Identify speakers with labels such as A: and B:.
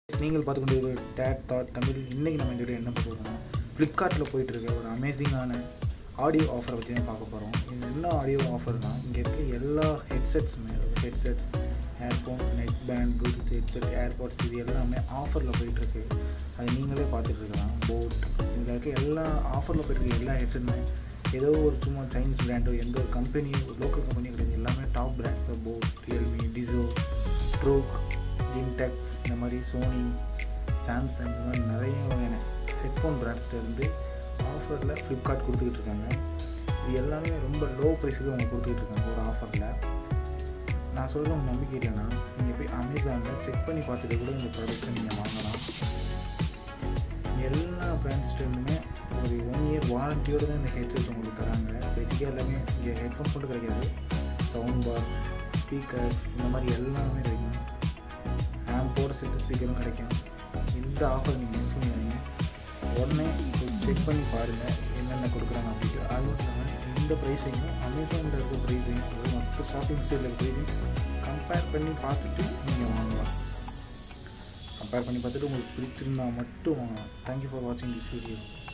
A: நீங்கள் பார்த்து கொண்டு ஒரு டேட் தாட் தமிழ் இன்றைக்கி நம்ம இந்த வீடியோ என்ன பார்க்க போகிறோம்னா ஃப்ளிப்கார்ட்டில் போயிட்டு இருக்க ஒரு அமேசிங்கான ஆடியோ ஆஃபரை பற்றி தான் பார்க்க போகிறோம் இது என்ன ஆடியோ ஆஃபர்னா இங்கே இருக்க எல்லா ஹெட்செட்ஸுமே headsets earphone neckband Bluetooth headset AirPods இது எல்லாமே ஆஃபரில் போயிட்டுருக்கு அது நீங்களே பார்த்துட்டு இருக்கலாம் போட் இதில் இருக்க எல்லா ஆஃபரில் போயிட்டுருக்க எல்லா ஹெட்செட்டுமே ஏதோ ஒரு சும்மா சைனீஸ் பிராண்டோ எந்த ஒரு கம்பெனி லோக்கல் கம்பெனி கிடையாது எல்லாமே top brands Boat Realme Dizo ப்ரோக் இன்டெக்ஸ் இந்த மாதிரி சோனி சாம்சங் இந்த மாதிரி நிறைய வகையான ஹெட்ஃபோன் பிராண்ட்ஸ்கிட்ட இருந்து ஆஃபரில் ஃப்ளிப்கார்ட் கொடுத்துக்கிட்டு இருக்காங்க இது எல்லாமே ரொம்ப லோ ப்ரைஸுக்கு அவங்க கொடுத்துக்கிட்டு இருக்காங்க ஒரு ஆஃபரில் நான் சொல்கிறது உங்கள் நம்பிக்கை இல்லைன்னா நீங்கள் போய் அமேசானில் செக் பண்ணி பார்த்துட்டு கூட இந்த ப்ராடக்ட்டை நீங்கள் வாங்கலாம் எல்லா பிராண்ட்ஸ்லேருந்துமே ஒரு ஒன் இயர் வாரண்டியோடு தான் இந்த ஹெட்செட் உங்களுக்கு தராங்க பேசிக்காக எல்லாமே இங்கே ஹெட்ஃபோன்ஸ் மட்டும் கிடைக்காது சவுண்ட் பாக்ஸ் ஸ்பீக்கர் இந்த மாதிரி எல்லாமே கிடைக்கும் ஆம்போட சேர்த்து ஸ்பீக்கரும் கிடைக்கும் இந்த ஆஃபர் நீங்கள் மிஸ் பண்ணிடுவீங்க உடனே செக் பண்ணி பாருங்கள் என்னென்ன கொடுக்குறாங்க அப்படின்ட்டு அது மட்டும் இல்லாமல் இந்த ப்ரைஸையும் அமேசானில் இருக்க ப்ரைஸையும் அதாவது மற்ற ஷாப்பிங் சைடில் இருக்க ப்ரைஸையும் கம்பேர் பண்ணி பார்த்துட்டு நீங்கள் வாங்கலாம் கம்பேர் பண்ணி பார்த்துட்டு உங்களுக்கு பிடிச்சிருந்தா மட்டும் வாங்கலாம் தேங்க்யூ ஃபார் வாட்சிங் திஸ் வீடியோ